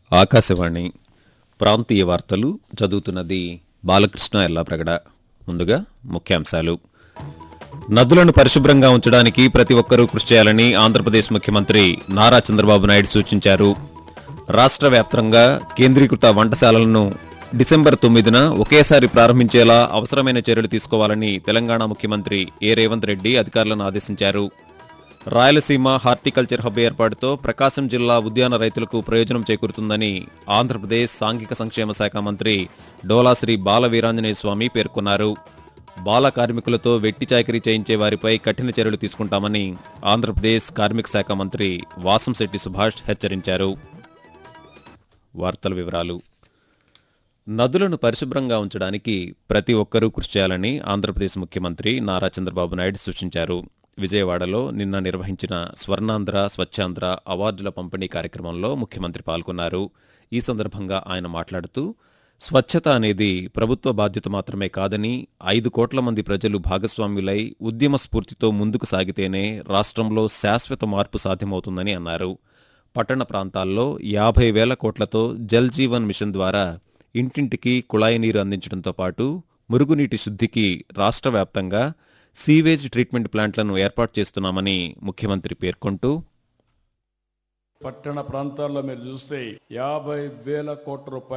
ఆకాశవాణి ప్రాంతీయ వార్తలు చదువుతున్నది బాలకృష్ణ ఎల్లాప్రగడ ముందుగా ముఖ్యాంశాలు నదులను పరిశుభ్రంగా ఉంచడానికి ప్రతి ఒక్కరూ కృషి చేయాలని ఆంధ్రప్రదేశ్ ముఖ్యమంత్రి నారా చంద్రబాబు నాయుడు సూచించారు రాష్ట్ర వ్యాప్తంగా కేంద్రీకృత వంటశాలలను డిసెంబర్ తొమ్మిదిన ఒకేసారి ప్రారంభించేలా అవసరమైన చర్యలు తీసుకోవాలని తెలంగాణ ముఖ్యమంత్రి ఏ రేవంత్ రెడ్డి అధికారులను ఆదేశించారు రాయలసీమ హార్టికల్చర్ హబ్ ఏర్పాటుతో ప్రకాశం జిల్లా ఉద్యాన రైతులకు ప్రయోజనం చేకూరుతుందని ఆంధ్రప్రదేశ్ సాంఘిక సంక్షేమ శాఖ మంత్రి డోలాశ్రీ బాల వీరాంజనేయ స్వామి పేర్కొన్నారు బాల కార్మికులతో వెట్టి చాకరీ చేయించే వారిపై కఠిన చర్యలు తీసుకుంటామని ఆంధ్రప్రదేశ్ కార్మిక శాఖ మంత్రి వాసంశెట్టి సుభాష్ హెచ్చరించారు వార్తల వివరాలు నదులను పరిశుభ్రంగా ఉంచడానికి ప్రతి ఒక్కరూ కృషి చేయాలని ఆంధ్రప్రదేశ్ ముఖ్యమంత్రి నారా చంద్రబాబు నాయుడు సూచించారు విజయవాడలో నిన్న నిర్వహించిన స్వర్ణాంధ్ర స్వచ్ఛాంధ్ర అవార్డుల పంపిణీ కార్యక్రమంలో ముఖ్యమంత్రి పాల్గొన్నారు ఈ సందర్భంగా ఆయన మాట్లాడుతూ స్వచ్ఛత అనేది ప్రభుత్వ బాధ్యత మాత్రమే కాదని ఐదు కోట్ల మంది ప్రజలు భాగస్వామ్యులై ఉద్యమ స్ఫూర్తితో ముందుకు సాగితేనే రాష్ట్రంలో శాశ్వత మార్పు సాధ్యమవుతుందని అన్నారు పట్టణ ప్రాంతాల్లో యాభై వేల కోట్లతో జల్ జీవన్ మిషన్ ద్వారా ఇంటింటికి కుళాయి నీరు అందించడంతో పాటు మురుగునీటి శుద్ధికి రాష్ట్ర వ్యాప్తంగా సీవేజ్ ట్రీట్మెంట్ ప్లాంట్లను ఏర్పాటు చేస్తున్నామని ముఖ్యమంత్రి పేర్కొంటూ పట్టణ ప్రాంతాల్లో మీరు చూస్తే యాభై వేల కోట్ల రూపాయలు